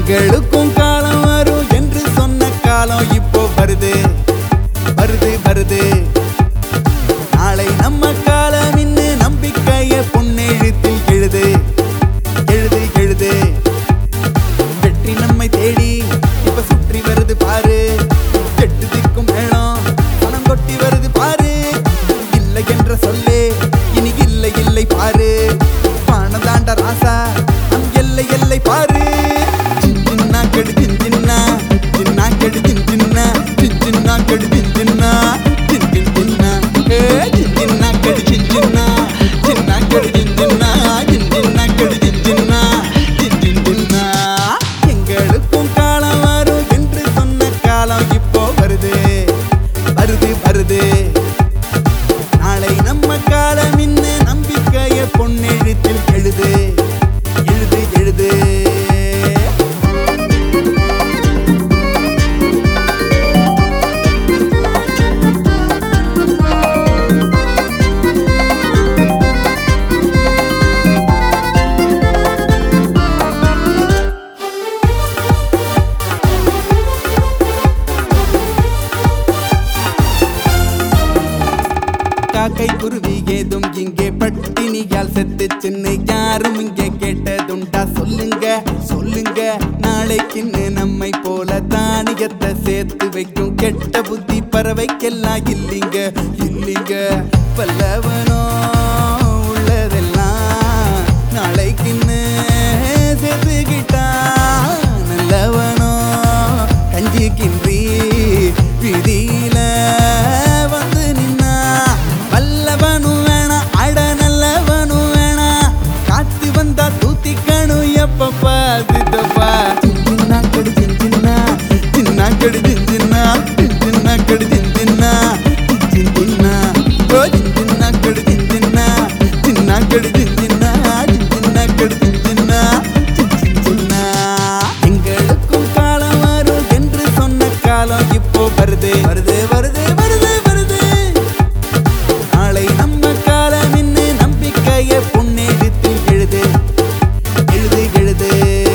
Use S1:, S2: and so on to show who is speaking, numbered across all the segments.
S1: எங்களுக்கும் காலம் வரும் என்று சொன்ன காலம் இப்போ வருது வருது வருது நாளை நம்ம காலம் இன்னு நம்பிக்கைய பொன்னெழுத்தில் எழுது எழுது எழுது வெற்றி நம்மை தேடி இப்ப சுற்றி வருது பாரு எட்டு திக்கும் மேளம் பணம் கொட்டி வருது பாரு இல்லை என்ற சொல்லே இனி இல்லை இல்லை பாரு பணம் தாண்ட ராசா நம் எல்லை எல்லை பாரு சின்ன கெடு சின்ன சின்ன கெடு சின்ன சின்ன கெடு சின்ன சின் சின் சின்ன ஏ சின்ன கெடு சின்ன சின்ன கெடு சின்ன சின்ன கெடு சின்ன சின் சின் சின்ன எங்களுக்கும் காலம் வரும் என்று சொன்ன காலம் இப்போ வருது வருது வருது நாளை நம்ம காலம் இன்ன நம்பிக்கைய பொன்னெழுத்தில் எழுது எழுது எழுது காக்கை குருவி ஏதும் இங்கே பட்டினியால் செத்து சின்ன யாரும் இங்கே கேட்டதுண்டா சொல்லுங்க சொல்லுங்க நாளைக்குன்னு நம்மை போல தானியத்தை சேர்த்து வைக்கும் கெட்ட புத்தி பறவைக்கெல்லாம் இல்லைங்க இல்லைங்க பல்லவனோ உள்ளதெல்லாம் நாளைக்குன்னு சேர்த்துக்கிட்டா நல்லவனோ கஞ்சிக்கின்றி விதியில வந்து நின்னா வல்லவனும் வேணாம் அட நல்லவனும் வேணாம் காத்து வந்தா தூத்திக்கணும் எப்பப்பா சித்தப்பா சின்ன கடி சின்ன சின்ன கடி சின்ன சின்ன கடி சின்ன சின்ன ஓ சின்ன கடி சின்ன சின்ன கடி சின்ன சின்ன கடி சின்ன சின்ன எங்களுக்கும் காலம் வரும் என்று சொன்ன காலம் இப்போ வருது வருது வருது வருது வருது நாளை நம்ம காலம் இன்னு நம்பிக்கைய பொன்னெழுத்தில் எழுது எழுது எழுது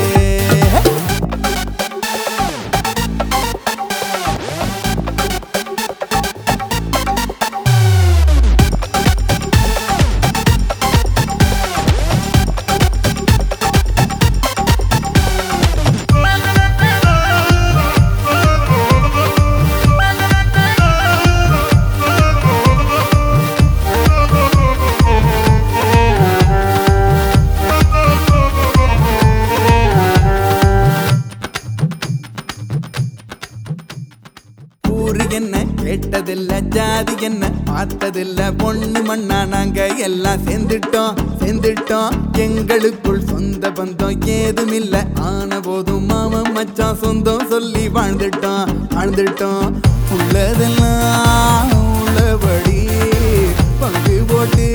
S1: ஊரு என்ன கேட்டதில்ல ஜாதி என்ன பார்த்ததில்ல பொண்ணு மண்ணா நாங்க எல்லாம் சேர்ந்துட்டோம் சேர்ந்துட்டோம் எங்களுக்குள் சொந்த பந்தம் ஏதுமில்ல ஆன போதும் மாமன் மச்சான் சொந்தம் சொல்லி வாழ்ந்துட்டோம் வாழ்ந்துட்டோம் உள்ளதெல்லாம் உள்ளபடி பங்கு போட்டு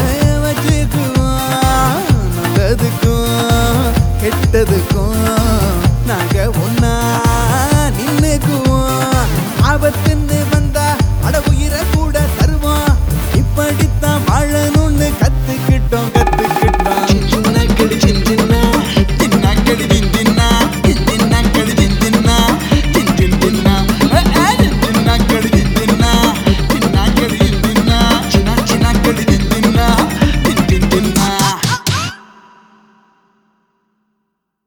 S1: வச்சுக்குவோம் நல்லதுக்கும் கெட்டதுக்கும்